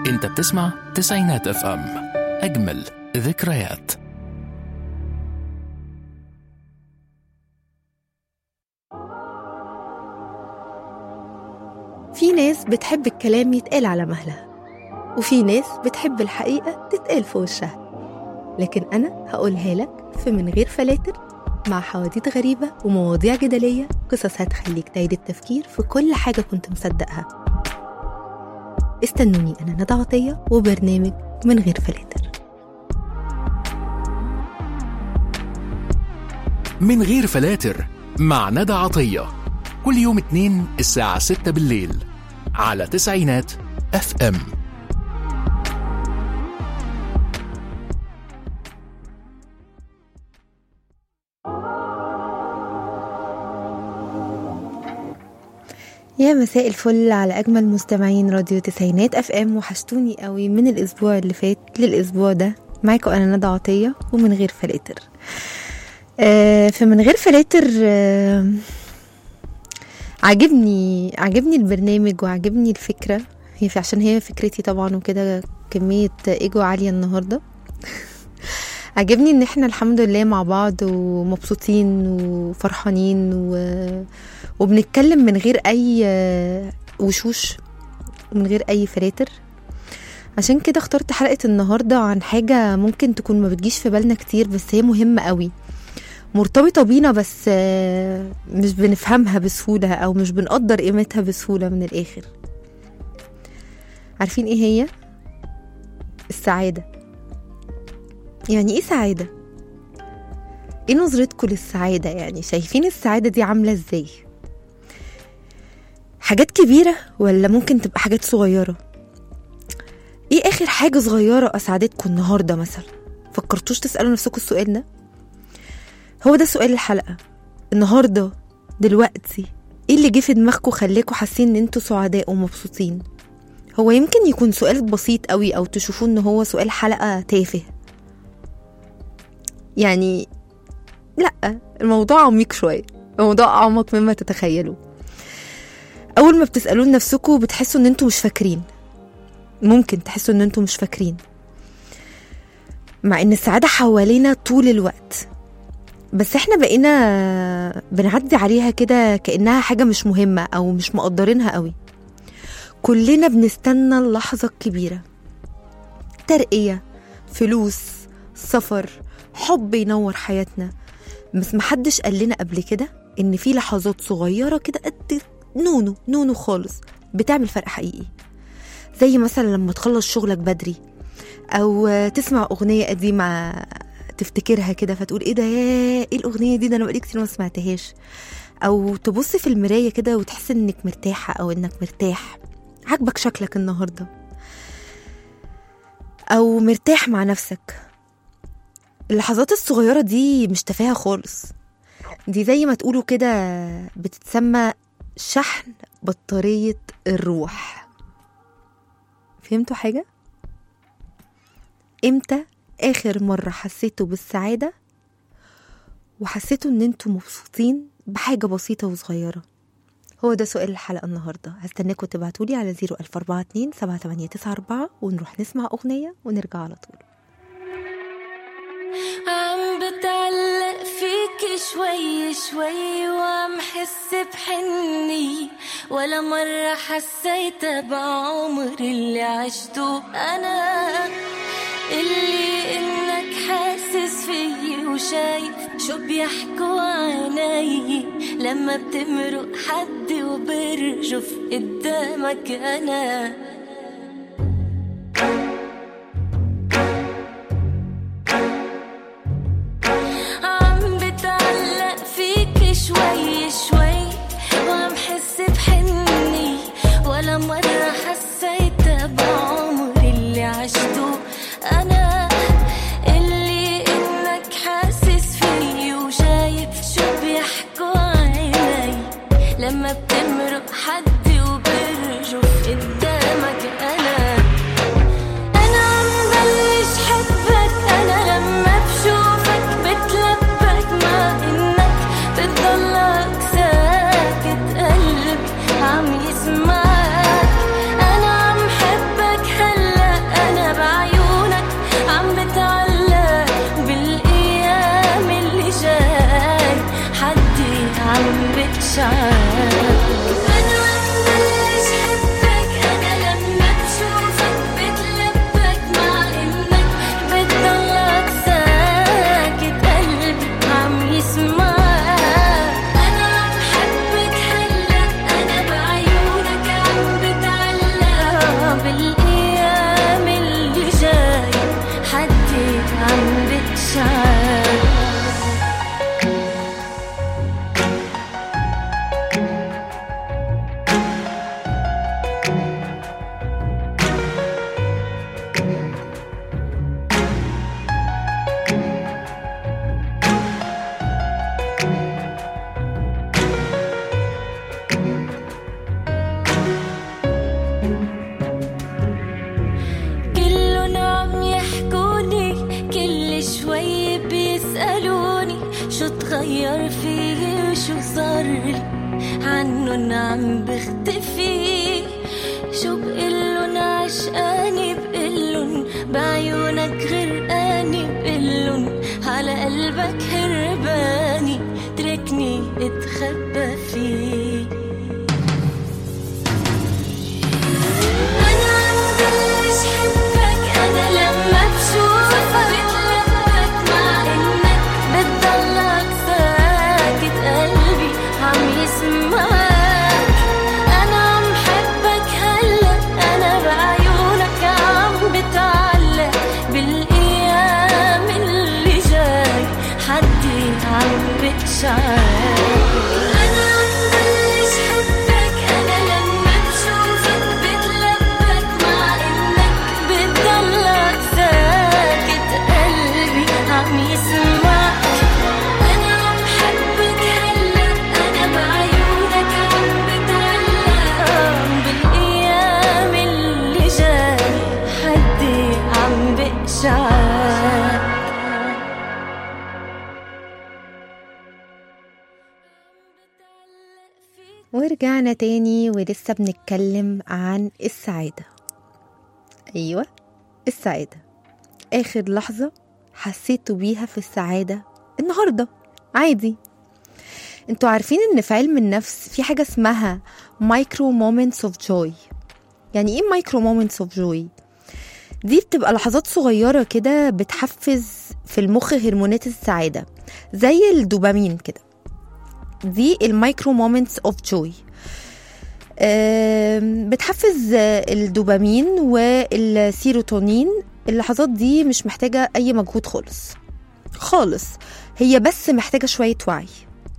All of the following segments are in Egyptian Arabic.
انت بتسمع تسعينات اف ام اجمل ذكريات في ناس بتحب الكلام يتقال على مهلها وفي ناس بتحب الحقيقة تتقال في وشها لكن أنا هقولها لك في من غير فلاتر مع حواديت غريبة ومواضيع جدلية قصص هتخليك تعيد التفكير في كل حاجة كنت مصدقها استنوني أنا ندى عطية وبرنامج من غير فلاتر من غير فلاتر مع ندى عطية كل يوم اتنين الساعة ستة بالليل على تسعينات اف ام يا مساء الفل على أجمل مستمعين راديو تسعينات أف أم وحشتوني قوي من الأسبوع اللي فات للأسبوع ده معاكم أنا ندى عطية ومن غير فلاتر آه فمن غير فلاتر آه عجبني عجبني البرنامج وعجبني الفكرة هي في عشان هي فكرتي طبعا وكده كمية ايجو عالية النهاردة عجبني ان احنا الحمد لله مع بعض ومبسوطين وفرحانين و... وبنتكلم من غير اي وشوش ومن غير اي فلاتر عشان كده اخترت حلقة النهاردة عن حاجة ممكن تكون ما بتجيش في بالنا كتير بس هي مهمة قوي مرتبطة بينا بس مش بنفهمها بسهولة أو مش بنقدر قيمتها بسهولة من الآخر عارفين ايه هي؟ السعادة يعني ايه سعادة؟ ايه نظرتكم للسعادة يعني شايفين السعادة دي عاملة ازاي؟ حاجات كبيرة ولا ممكن تبقى حاجات صغيرة؟ ايه اخر حاجة صغيرة اسعدتكم النهاردة مثلا؟ فكرتوش تسألوا نفسكم السؤال ده؟ هو ده سؤال الحلقة النهاردة دلوقتي ايه اللي جه في دماغكم خلاكوا حاسين ان انتوا سعداء ومبسوطين هو يمكن يكون سؤال بسيط قوي او تشوفوه ان هو سؤال حلقة تافه يعني لا الموضوع عميق شوية الموضوع اعمق مما تتخيلوا اول ما بتسألوا لنفسكم بتحسوا ان انتوا مش فاكرين ممكن تحسوا ان انتوا مش فاكرين مع ان السعادة حوالينا طول الوقت بس احنا بقينا بنعدي عليها كده كأنها حاجة مش مهمة أو مش مقدرينها قوي كلنا بنستنى اللحظة الكبيرة ترقية فلوس سفر حب ينور حياتنا بس محدش قال لنا قبل كده ان في لحظات صغيرة كده قد نونو نونو خالص بتعمل فرق حقيقي زي مثلا لما تخلص شغلك بدري او تسمع اغنية قديمة تفتكرها كده فتقول ايه ده يا ايه الاغنيه دي ده انا بقالي كتير ما سمعتهاش او تبص في المرايه كده وتحس انك مرتاحه او انك مرتاح عاجبك شكلك النهارده او مرتاح مع نفسك اللحظات الصغيره دي مش تفاهه خالص دي زي ما تقولوا كده بتتسمى شحن بطاريه الروح فهمتوا حاجه امتى آخر مرة حسيتوا بالسعادة وحسيتوا إن انتوا مبسوطين بحاجة بسيطة وصغيرة هو ده سؤال الحلقة النهاردة هستناكم تبعتولي على 00427 7894 ونروح نسمع أغنية ونرجع على طول عم بتعلق فيك شوي شوي وعم حس بحني ولا مرة حسيت بعمر اللي عشته أنا اللي انك حاسس فيي وشايف شو بيحكوا عني لما بتمرق حد وبرجف قدامك انا عم بتعلق فيك شوي شوي وعم حس بحني ولا مرة حسيت بعمر اللي عشته أنا اللي إنك حاسس فيي وشايف شو بيحكوا عيني لما بتمرق حد وبرجف قدامك أنا أنا عم بلش حبك أنا لما بشوفك بتلبك مع إنك بتضلك ساكت قلبي عم يسمعك أنا عم حبك هلا أنا مبلش حبك أنا لما بشوفك بتلبك مع إنك بتضلك ساكت قلبي عم يسمعك أنا عم حبك هلا أنا بعيونك عم بتعلق بالأيام اللي جاي حدي عم بتشعر كلن عم يحكوني كل شوي بيسألوني شو تغير فيي وشو صارلي عنن عم بختفي شو بقلن عشقاني بقلن بعيونك غرقاني بقلن على قلبك هرباني تركني اتخبى فيه أنا عم بلش حبك أنا لما بشوفك بتلبك مع إنك بتضلك ساكت قلبي عم يسمعك أنا عم حبك هلا أنا بعيونك عم بتعلق بالأيام اللي جاي حدي عم بتشعر أنا عم بلش حبك أنا لما بشوفك بتلبك مع إنك بتضلك ساكت قلبي عم يسمعك أنا عم حبك هلا أنا بعيونك عم بتعلق بالأيام اللي جاي حدي عم بقشعر ورجعنا تاني ولسه بنتكلم عن السعادة أيوة السعادة آخر لحظة حسيتوا بيها في السعادة النهاردة عادي انتوا عارفين ان في علم النفس في حاجة اسمها مايكرو مومنتس اوف جوي يعني ايه مايكرو مومنتس اوف جوي دي بتبقى لحظات صغيرة كده بتحفز في المخ هرمونات السعادة زي الدوبامين كده دي المايكرو مومنتس اوف جوي بتحفز آه، الدوبامين والسيروتونين اللحظات دي مش محتاجة أي مجهود خالص خالص هي بس محتاجة شوية وعي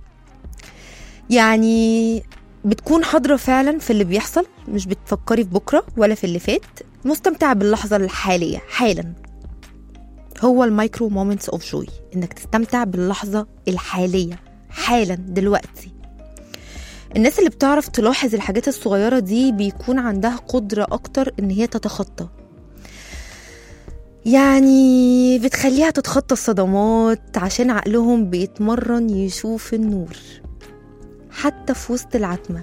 يعني بتكون حاضرة فعلا في اللي بيحصل مش بتفكري في بكرة ولا في اللي فات مستمتعة باللحظة الحالية حالا هو المايكرو مومنتس اوف جوي انك تستمتع باللحظة الحالية حالا دلوقتي الناس اللي بتعرف تلاحظ الحاجات الصغيرة دي بيكون عندها قدرة أكتر إن هي تتخطى يعني بتخليها تتخطى الصدمات عشان عقلهم بيتمرن يشوف النور حتى في وسط العتمة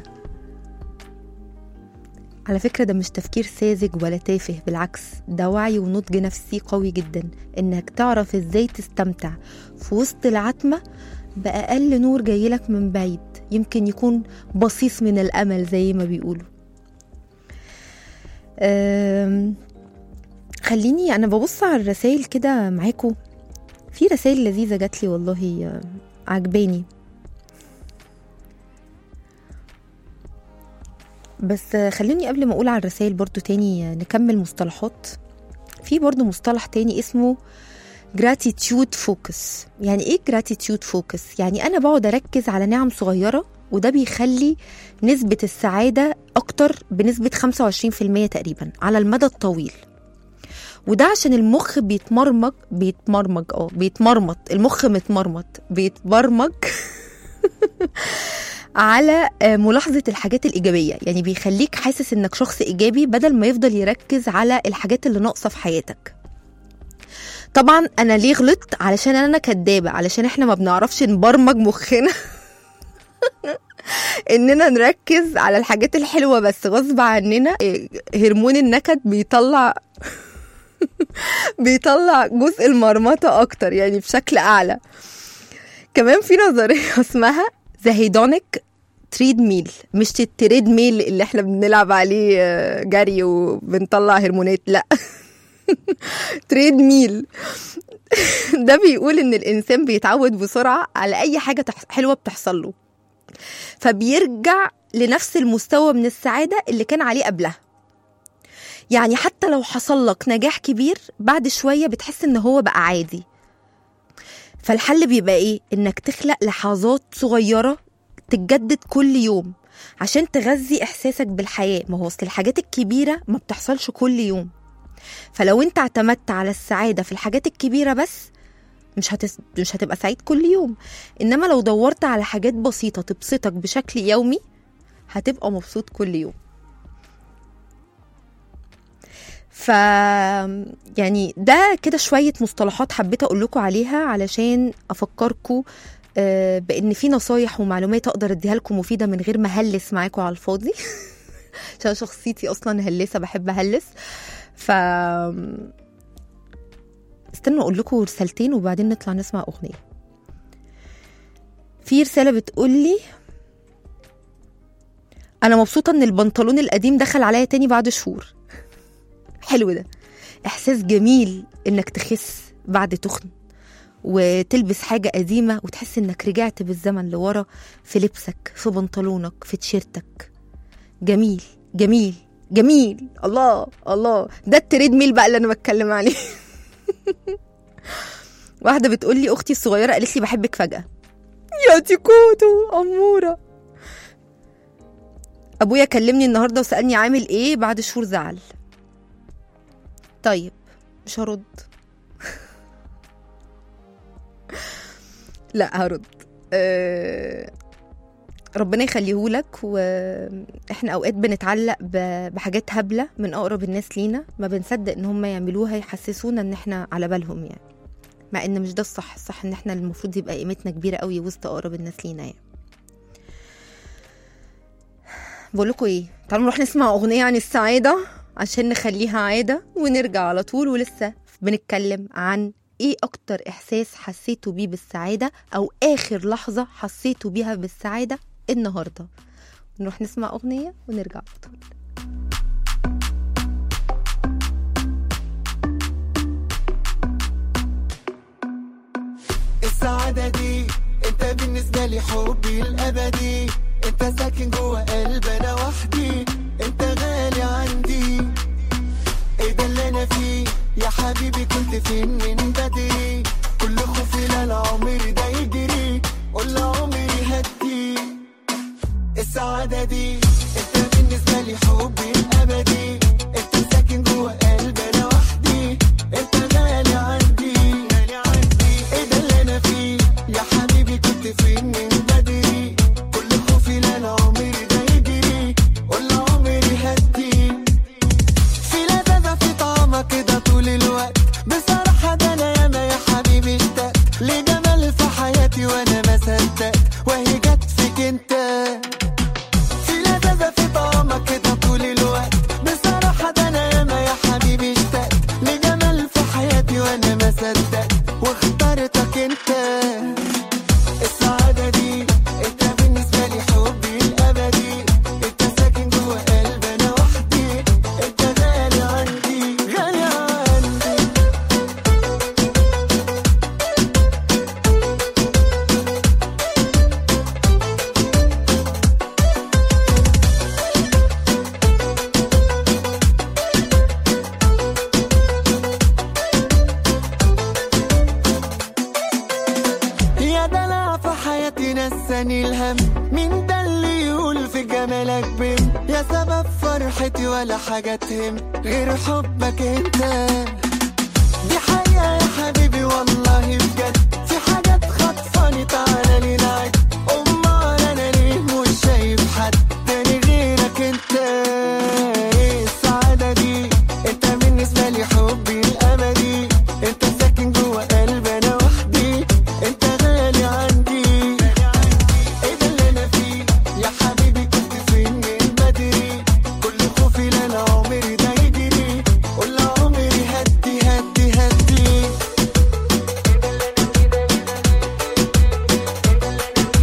على فكرة ده مش تفكير ساذج ولا تافه بالعكس ده وعي ونضج نفسي قوي جدا انك تعرف ازاي تستمتع في وسط العتمة بأقل نور جايلك من بعيد يمكن يكون بصيص من الأمل زي ما بيقولوا أم، خليني أنا ببص على الرسائل كده معاكم في رسائل لذيذة جات لي والله آه، عجباني بس آه، خلوني قبل ما أقول على الرسائل برضو تاني آه، نكمل مصطلحات في برضو مصطلح تاني اسمه gratitude focus يعني ايه gratitude focus يعني انا بقعد اركز على نعم صغيره وده بيخلي نسبة السعادة أكتر بنسبة 25% تقريبا على المدى الطويل وده عشان المخ بيتمرمج بيتمرمج اه بيتمرمط المخ متمرمط بيتبرمج على آه، ملاحظة الحاجات الإيجابية يعني بيخليك حاسس إنك شخص إيجابي بدل ما يفضل يركز على الحاجات اللي ناقصة في حياتك طبعا انا ليه غلطت علشان انا كدابه علشان احنا ما بنعرفش نبرمج مخنا اننا نركز على الحاجات الحلوه بس غصب عننا إيه، هرمون النكد بيطلع بيطلع جزء المرمطه اكتر يعني بشكل اعلى كمان في نظريه اسمها ذا هيدونيك تريد ميل مش التريد ميل اللي احنا بنلعب عليه آه، جري وبنطلع هرمونات لا تريد ميل ده بيقول ان الانسان بيتعود بسرعه على اي حاجه تح- حلوه بتحصل له فبيرجع لنفس المستوى من السعاده اللي كان عليه قبلها يعني حتى لو حصل لك نجاح كبير بعد شويه بتحس ان هو بقى عادي فالحل بيبقى ايه انك تخلق لحظات صغيره تتجدد كل يوم عشان تغذي احساسك بالحياه ما هو اصل الحاجات الكبيره ما بتحصلش كل يوم فلو انت اعتمدت على السعاده في الحاجات الكبيره بس مش هتس... مش هتبقى سعيد كل يوم انما لو دورت على حاجات بسيطه تبسطك بشكل يومي هتبقى مبسوط كل يوم ف يعني ده كده شويه مصطلحات حبيت اقول لكم عليها علشان افكركم آه، بان في نصايح ومعلومات اقدر اديها لكم مفيده من غير ما اهلس معاكم على الفاضي عشان شخصيتي اصلا هلسه بحب اهلس ف استنوا اقول لكم رسالتين وبعدين نطلع نسمع اغنيه في رساله بتقول لي انا مبسوطه ان البنطلون القديم دخل عليا تاني بعد شهور حلو ده احساس جميل انك تخس بعد تخن وتلبس حاجة قديمة وتحس انك رجعت بالزمن لورا في لبسك في بنطلونك في تيشيرتك جميل جميل جميل الله الله ده التريد ميل بقى اللي انا بتكلم عليه واحدة بتقول لي اختي الصغيرة قالت لي بحبك فجأة يا تيكوتو أمورة ابويا كلمني النهارده وسألني عامل ايه بعد شهور زعل طيب مش هرد لا هرد أه ربنا يخليهولك واحنا اوقات بنتعلق ب- بحاجات هبله من اقرب الناس لينا ما بنصدق ان هم يعملوها يحسسونا ان احنا على بالهم يعني مع ان مش ده الصح الصح ان احنا المفروض يبقى قيمتنا كبيره قوي وسط اقرب الناس لينا يعني بقول لكم ايه تعالوا نروح نسمع اغنيه عن السعاده عشان نخليها عاده ونرجع على طول ولسه بنتكلم عن ايه اكتر احساس حسيتوا بيه بالسعاده او اخر لحظه حسيتوا بيها بالسعاده النهارده نروح نسمع اغنيه ونرجع على طول السعادة دي انت بالنسبة لي حبي الأبدي انت ساكن جوه قلبي انا وحدي انت غالي عندي ايه ده اللي انا فيه يا حبيبي كنت فين من بدري كل خوفي لا العمر ده يجري قول عمري هدي السعادة دي انت بالنسبة لي حبي الأبدي انت ساكن جوه قلبي انا وحدي انت غالي عندي ايه ده اللي انا فيه يا حبيبي كنت فين من بدري كل خوفي لا العمر ده يجري قول عمري هدي في لذاذة في طعمك كده طول الوقت بصراحة ده أنا ياما يا حبيبي اشتقت لجمال في حياتي وأنا ما صدقت وهي جت فيك أنت في لذاذة في طعمك كده طول الوقت بصراحة ده أنا ياما يا حبيبي اشتقت لجمال في حياتي وأنا ما صدقت واخترتك أنت السعادة دي انت بالنسبة لي حبي الأبدي انت ساكن جوه قلبي أنا وحدي انت غالي عندي غالي عندي يا دلع في حياتي نساني الهم مين ده اللي يقول في جمالك بم يا سبب فرحتي ولا حاجة تهم غير حبك انت دي حقيقة يا حبيبي والله بجد في حاجات خطفاني تعالى لي نعد امال انا ليه مش شايف حد تاني غيرك انت ايه السعادة دي انت بالنسبة لي حبي الابدي انت ساكن جوه قلبي انا وحدي انت غالي عندي ايه ده اللي انا فيه يا حبيبي كنت فين من بدري كل خوفي لا العمر ده يجري قول عمري هدي هدي هدي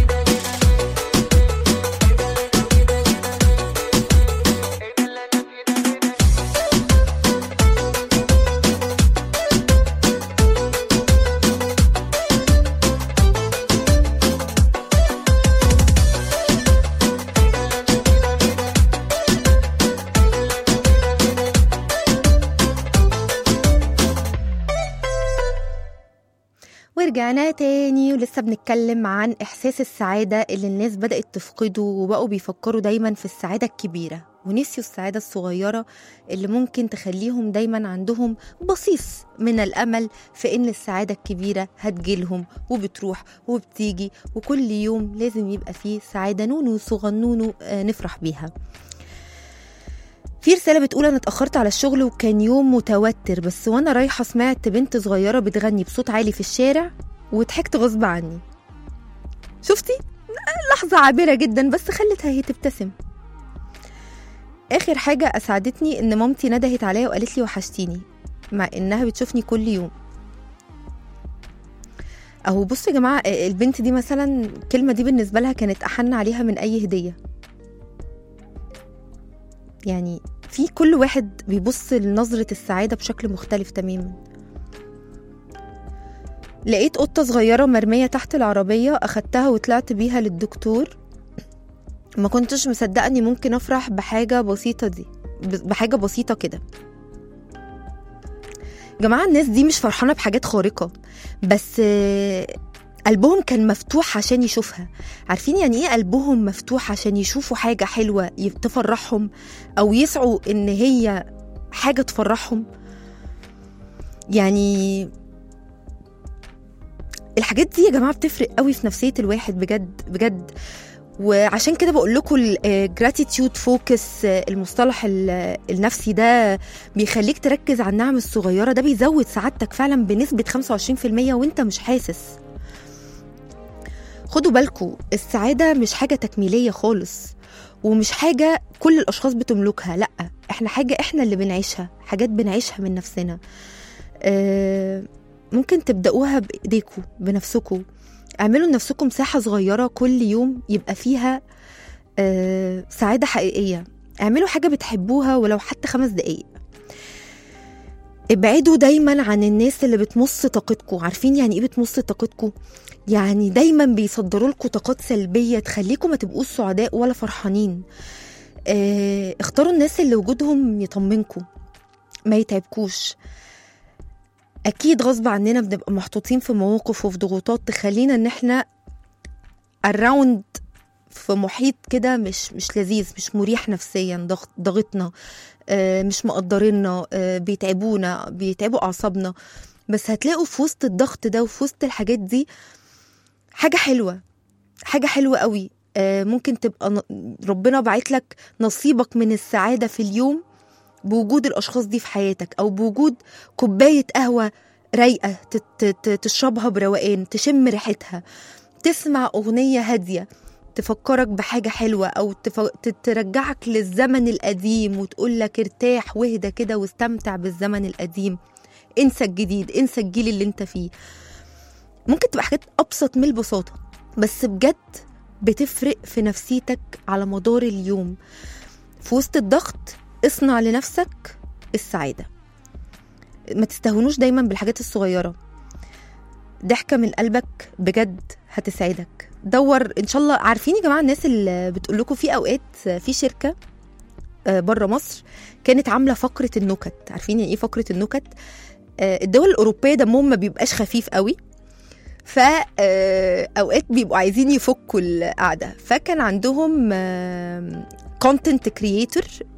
ورجعنا تاني ولسه بنتكلم عن إحساس السعادة اللي الناس بدأت تفقده وبقوا بيفكروا دايما في السعادة الكبيرة ونسيوا السعادة الصغيرة اللي ممكن تخليهم دايما عندهم بصيص من الأمل في إن السعادة الكبيرة هتجيلهم وبتروح وبتيجي وكل يوم لازم يبقى فيه سعادة نونو صغنونو آه، نفرح بيها في رسالة بتقول أنا اتأخرت على الشغل وكان يوم متوتر بس وأنا رايحة سمعت بنت صغيرة بتغني بصوت عالي في الشارع وضحكت غصب عني شفتي؟ لحظة عابرة جدا بس خلتها هي تبتسم آخر حاجة أسعدتني إن مامتي ندهت عليا وقالت لي وحشتيني مع إنها بتشوفني كل يوم أهو بصوا يا جماعة البنت دي مثلا الكلمة دي بالنسبة لها كانت أحن عليها من أي هدية يعني في كل واحد بيبص لنظرة السعادة بشكل مختلف تماما لقيت قطة صغيرة مرمية تحت العربية أخدتها وطلعت بيها للدكتور ما كنتش مصدقة إني ممكن أفرح بحاجة بسيطة دي ب- بحاجة بسيطة كده جماعة الناس دي مش فرحانة بحاجات خارقة بس آه، قلبهم كان مفتوح عشان يشوفها عارفين يعني ايه قلبهم مفتوح عشان يشوفوا حاجة حلوة ي- تفرحهم او يسعوا ان هي حاجة تفرحهم يعني الحاجات دي يا جماعة بتفرق قوي في نفسية الواحد بجد بجد وعشان كده بقول لكم الجراتيتيود فوكس المصطلح ال- النفسي ده بيخليك تركز على النعم الصغيرة ده بيزود سعادتك فعلا بنسبة 25% وانت مش حاسس خدوا بالكم السعادة مش حاجة تكميلية خالص ومش حاجة كل الأشخاص بتملكها لأ احنا حاجة احنا اللي بنعيشها حاجات بنعيشها من نفسنا آه، ممكن تبدأوها بإيديكم بنفسكم اعملوا لنفسكم مساحة صغيرة كل يوم يبقى فيها آه، سعادة حقيقية اعملوا حاجة بتحبوها ولو حتى خمس دقايق ابعدوا دايما عن الناس اللي بتمص طاقتكم عارفين يعني ايه بتمص طاقتكم يعني دايما بيصدروا لكم طاقات سلبيه تخليكم ما تبقوش سعداء ولا فرحانين اه اختاروا الناس اللي وجودهم يطمنكم ما يتعبكوش اكيد غصب عننا بنبقى محطوطين في مواقف وفي ضغوطات تخلينا ان احنا الراوند في محيط كده مش مش لذيذ مش مريح نفسيا ضغط ضغطنا آه، مش مقدريننا آه، بيتعبونا بيتعبوا اعصابنا بس هتلاقوا في وسط الضغط ده وفي وسط الحاجات دي حاجه حلوه حاجه حلوه قوي آه، ممكن تبقى ن- ربنا باعت لك نصيبك من السعاده في اليوم بوجود الاشخاص دي في حياتك او بوجود كوبايه قهوه رايقه تت- تت- تشربها بروقان تشم ريحتها تسمع اغنيه هاديه تفكرك بحاجة حلوة أو تف... ت- ترجعك للزمن القديم وتقول لك ارتاح واهدى كده واستمتع بالزمن القديم انسى الجديد انسى الجيل اللي انت فيه ممكن تبقى حاجات أبسط من البساطة بس بجد بتفرق في نفسيتك على مدار اليوم في وسط الضغط اصنع لنفسك السعادة ما تستهونوش دايما بالحاجات الصغيرة ضحكة من قلبك بجد هتسعدك دور ان شاء الله عارفين يا جماعه الناس اللي بتقول لكم في اوقات في شركه بره مصر كانت عامله فقره النكت عارفين يعني ايه فقره النكت آه، الدول الاوروبيه دمهم ما بيبقاش خفيف قوي ف آه، اوقات بيبقوا عايزين يفكوا القعده فكان عندهم كونتنت كرييتور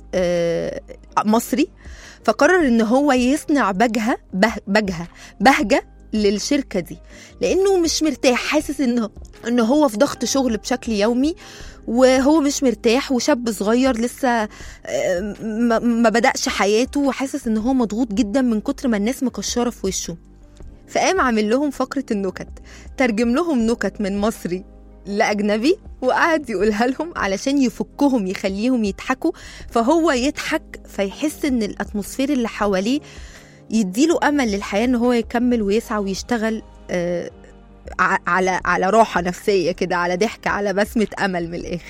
مصري فقرر ان هو يصنع بجهه به- بجهه بهجه للشركه دي لانه مش مرتاح حاسس انه ان هو في ضغط شغل بشكل يومي وهو مش مرتاح وشاب صغير لسه آه، ما ما بدأش حياته وحاسس ان هو مضغوط جدا من كتر ما الناس مكشره في وشه فقام عامل لهم فقره النكت ترجم لهم نكت من مصري لأجنبي وقعد يقولها لهم علشان يفكهم يخليهم يضحكوا فهو يضحك فيحس ان الاتموسفير اللي حواليه يديله امل للحياه ان هو يكمل ويسعى ويشتغل آه، ع- على على راحه نفسيه كده على ضحك على بسمه امل من الاخر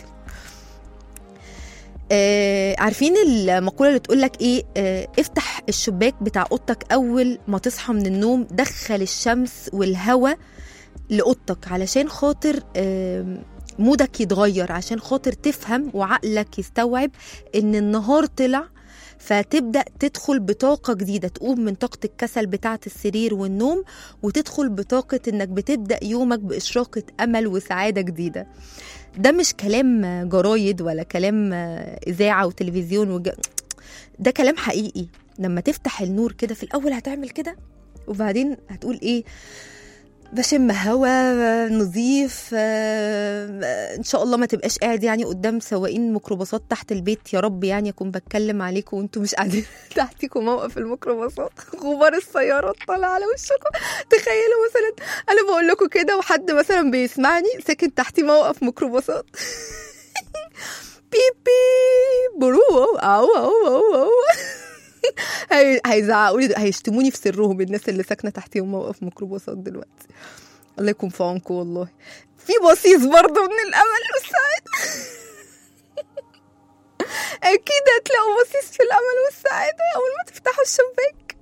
آه عارفين المقوله اللي تقول لك ايه آه افتح الشباك بتاع اوضتك اول ما تصحى من النوم دخل الشمس والهواء لاوضتك علشان خاطر آه مودك يتغير عشان خاطر تفهم وعقلك يستوعب ان النهار طلع فتبدا تدخل بطاقه جديده تقوم من طاقه الكسل بتاعه السرير والنوم وتدخل بطاقه انك بتبدا يومك باشراقه امل وسعاده جديده ده مش كلام جرايد ولا كلام اذاعه وتلفزيون وج... ده كلام حقيقي لما تفتح النور كده في الاول هتعمل كده وبعدين هتقول ايه بشم هوا نظيف آه، ان شاء الله ما تبقاش قاعد يعني قدام سواقين ميكروباصات تحت البيت يا رب يعني اكون بتكلم عليكم وانتم مش قاعدين تحتكم موقف الميكروباصات غبار السيارات طالع على وشكم تخيلوا مثلا انا بقول لكم كده وحد مثلا بيسمعني ساكن تحتي موقف ميكروباصات بيب بيب برو او او او او هي- هيزعقوا لي هيشتموني في سرهم الناس اللي ساكنه تحتيهم موقف ميكروباصات دلوقتي الله يكون في عونكم والله في بصيص برضه من الامل والسعاده اكيد هتلاقوا بصيص في الامل والسعاده اول ما تفتحوا الشباك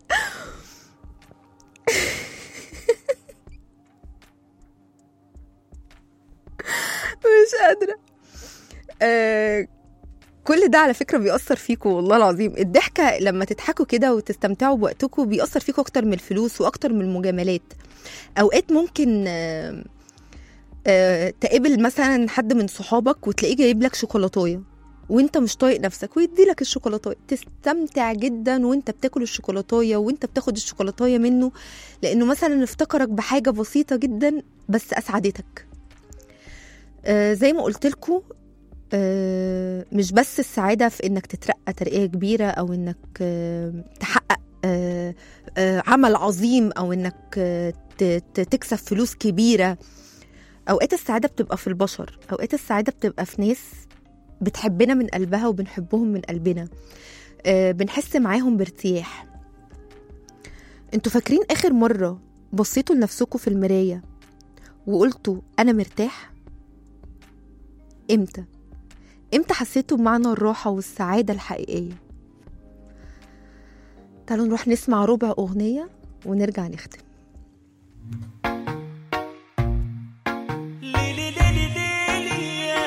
مش قادره آه كل ده على فكره بيأثر فيكم والله العظيم الضحكه لما تضحكوا كده وتستمتعوا بوقتكم بيأثر فيكم اكتر من الفلوس واكتر من المجاملات اوقات ممكن آه، آه، تقابل مثلا حد من صحابك وتلاقيه جايب لك شوكولاتايه وانت مش طايق نفسك ويدي لك الشوكولاتايه تستمتع جدا وانت بتاكل الشوكولاتايه وانت بتاخد الشوكولاتايه منه لانه مثلا افتكرك بحاجه بسيطه جدا بس اسعدتك آه، زي ما قلت لكم آه، مش بس السعادة في إنك تترقى ترقية كبيرة أو إنك آه، تحقق آه، آه، عمل عظيم أو إنك آه، ت- ت- تكسب فلوس كبيرة أوقات السعادة بتبقى في البشر أوقات السعادة بتبقى في ناس بتحبنا من قلبها وبنحبهم من قلبنا آه، بنحس معاهم بارتياح انتوا فاكرين آخر مرة بصيتوا لنفسكوا في المراية وقلتوا أنا مرتاح؟ إمتى؟ امتى حسيتوا بمعنى الراحة والسعادة الحقيقية تعالوا نروح نسمع ربع أغنية ونرجع نختم ليلي ليلي ليلي يا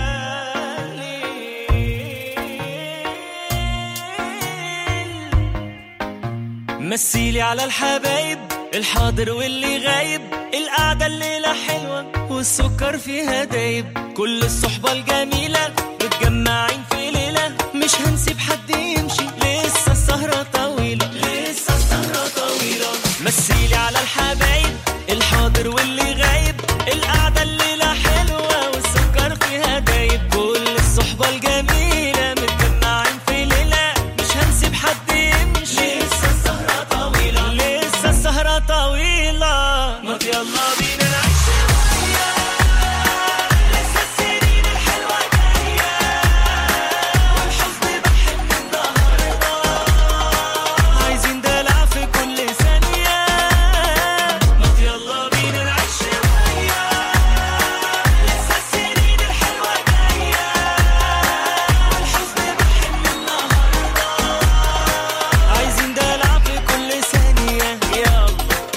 ليل. مثيلي على الحبايب الحاضر واللي غايب القعدة الليلة حلوة والسكر فيها دايب كل الصحبة الجميلة متجمعين في ليلة مش هنسيب حد يمشي لسه السهرة طويلة لسه السهرة طويلة مثيلي على الحبايب الحاضر واللي غايب القعدة الليلة حلوة والسكر فيها دايب كل الصحبة الجميلة متجمعين في ليلة مش هنسيب حد يمشي لسه السهرة طويلة لسه السهرة طويلة ما يلا بينا نعيش شوية لسه السنين الحلوة جاية والحزن بحن النهاردة عايزين دلع في كل ثانية ما يلا بينا نعيش شوية لسه السنين الحلوة جاية والحزن بحن النهاردة عايزين دلع في كل ثانية يلا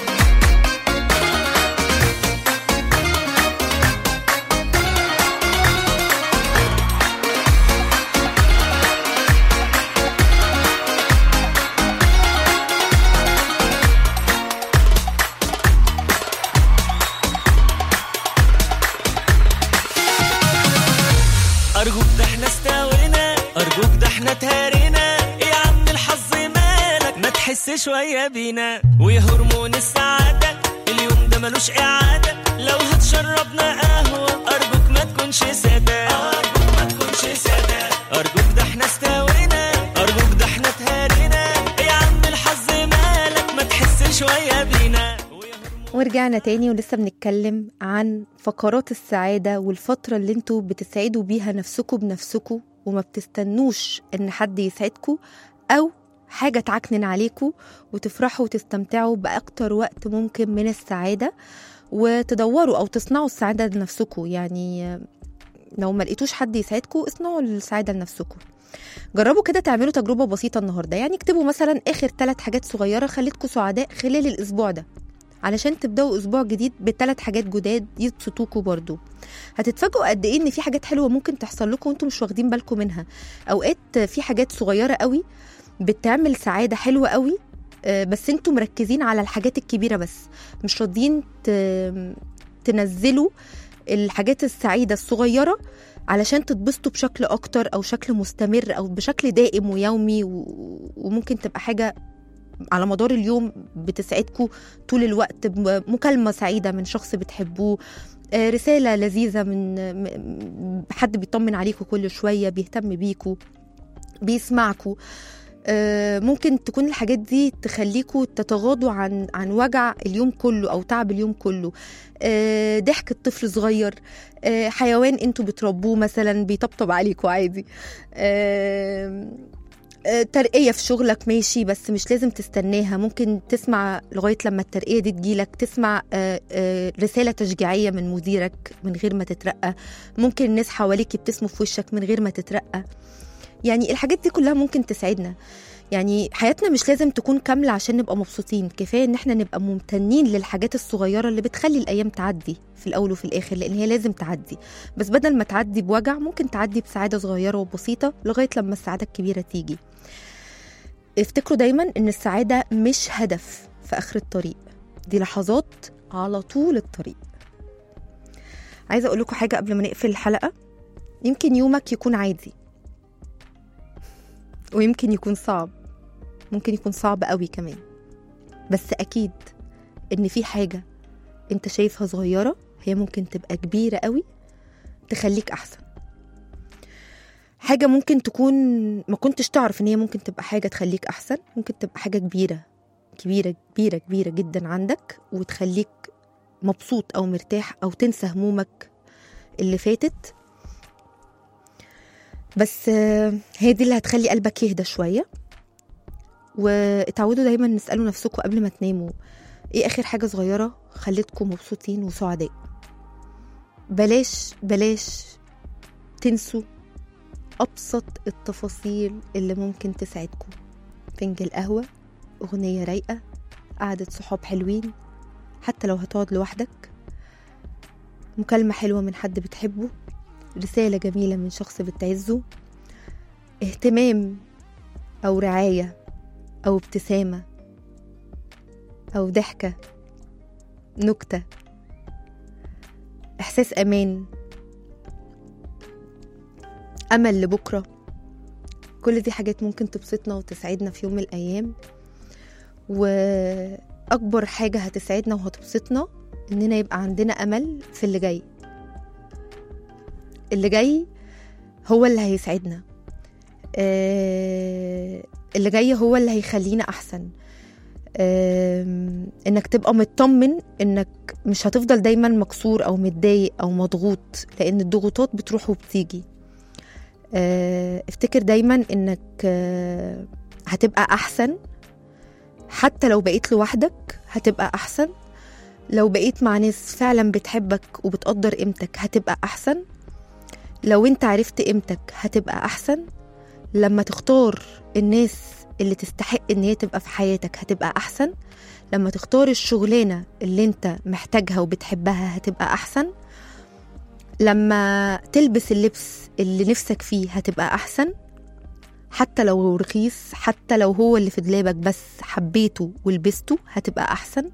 أرجوك ده احنا استوينا أرجوك ده احنا تهرينا يا عم الحظ مالك ما تحس شوية بينا ويا هرمون السعادة اليوم ده ملوش إعادة لو هتشربنا قهوة أرجوك ما تكونش سادة أرجوك ما تكونش سادة أرجوك ده احنا استوينا أرجوك ده احنا تهرينا يا عم الحظ مالك ما تحس شوية بينا ويا هرمون ورجعنا تاني ولسه بنتكلم عن فقرات السعادة والفترة اللي انتوا بتسعدوا بيها نفسكوا بنفسكوا وما بتستنوش ان حد يسعدكوا او حاجة تعكنن عليكوا وتفرحوا وتستمتعوا بأكتر وقت ممكن من السعادة وتدوروا أو تصنعوا السعادة لنفسكوا يعني لو ما لقيتوش حد يسعدكوا اصنعوا السعادة لنفسكوا جربوا كده تعملوا تجربة بسيطة النهاردة يعني اكتبوا مثلا آخر ثلاث حاجات صغيرة خلتكوا سعداء خلال الأسبوع ده علشان تبداوا اسبوع جديد بثلاث حاجات جداد يبسطوكوا برضو هتتفاجئوا قد ايه ان في حاجات حلوه ممكن تحصل لكم وانتم مش واخدين بالكم منها اوقات في حاجات صغيره قوي بتعمل سعاده حلوه قوي آه، بس انتوا مركزين على الحاجات الكبيره بس مش راضيين ت- تنزلوا الحاجات السعيده الصغيره علشان تتبسطوا بشكل اكتر او شكل مستمر او بشكل دائم ويومي و- وممكن تبقى حاجه على مدار اليوم بتسعدكم طول الوقت مكالمه سعيده من شخص بتحبوه آه، رساله لذيذه من م- حد بيطمن عليكم كل شويه بيهتم بيكوا بيسمعكوا آه، ممكن تكون الحاجات دي تخليكوا تتغاضوا عن عن وجع اليوم كله او تعب اليوم كله آه، ضحك طفل صغير آه، حيوان انتوا بتربوه مثلا بيطبطب عليكوا عادي آه، آه، ترقية في شغلك ماشي بس مش لازم تستناها ممكن تسمع لغاية لما الترقية دي تجيلك تسمع آه، آه، رسالة تشجيعية من مديرك من غير ما تترقى ممكن الناس حواليك يبتسموا في وشك من غير ما تترقى يعني الحاجات دي كلها ممكن تسعدنا يعني حياتنا مش لازم تكون كاملة عشان نبقى مبسوطين كفاية ان احنا نبقى ممتنين للحاجات الصغيرة اللي بتخلي الأيام تعدي في الأول وفي الآخر لأن هي لازم تعدي بس بدل ما تعدي بوجع ممكن تعدي بسعادة صغيرة وبسيطة لغاية لما السعادة الكبيرة تيجي افتكروا دايما ان السعادة مش هدف في آخر الطريق دي لحظات على طول الطريق عايزة أقول لكم حاجة قبل ما نقفل الحلقة يمكن يومك يكون عادي ويمكن يكون صعب ممكن يكون صعب قوي كمان بس أكيد إن في حاجة أنت شايفها صغيرة هي ممكن تبقى كبيرة قوي تخليك أحسن حاجة ممكن تكون ما كنتش تعرف إن هي ممكن تبقى حاجة تخليك أحسن ممكن تبقى حاجة كبيرة كبيرة كبيرة كبيرة جدا عندك وتخليك مبسوط أو مرتاح أو تنسى همومك اللي فاتت بس آه، هي دي اللي هتخلي قلبك يهدى شوية واتعودوا دايما نسألوا نفسكم قبل ما تناموا ايه اخر حاجة صغيرة خلتكم مبسوطين وسعداء بلاش بلاش تنسوا أبسط التفاصيل اللي ممكن تسعدكم فنجان قهوة أغنية رايقة قعدة صحاب حلوين حتى لو هتقعد لوحدك مكالمة حلوة من حد بتحبه رسالة جميلة من شخص بتعزه اهتمام أو رعاية أو ابتسامة أو ضحكة نكتة إحساس أمان أمل لبكرة كل دي حاجات ممكن تبسطنا وتسعدنا في يوم من الأيام وأكبر حاجة هتسعدنا وهتبسطنا إننا يبقى عندنا أمل في اللي جاي اللي جاي هو اللي هيسعدنا آه، اللي جاي هو اللي هيخلينا احسن آم، انك تبقى مطمن انك مش هتفضل دايما مكسور او متضايق او مضغوط لان الضغوطات بتروح وبتيجي آه، افتكر دايما انك آه، هتبقى احسن حتى لو بقيت لوحدك هتبقى احسن لو بقيت مع ناس فعلا بتحبك وبتقدر قيمتك هتبقى احسن لو انت عرفت قيمتك هتبقى احسن لما تختار الناس اللي تستحق ان هي تبقى في حياتك هتبقى احسن لما تختار الشغلانه اللي انت محتاجها وبتحبها هتبقى احسن لما تلبس اللبس اللي نفسك فيه هتبقى احسن حتى لو رخيص حتى لو هو اللي في دولابك بس حبيته ولبسته هتبقى احسن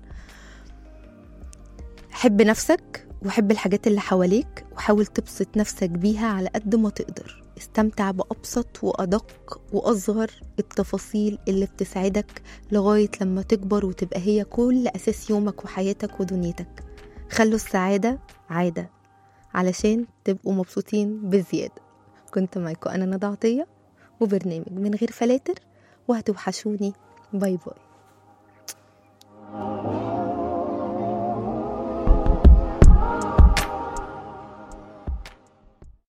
حب نفسك وحب الحاجات اللي حواليك وحاول تبسط نفسك بيها على قد ما تقدر استمتع بأبسط وأدق وأصغر التفاصيل اللي بتسعدك لغاية لما تكبر وتبقى هي كل أساس يومك وحياتك ودنيتك خلوا السعادة عادة علشان تبقوا مبسوطين بزيادة كنت معاكم أنا ندى عطية وبرنامج من غير فلاتر وهتوحشوني باي باي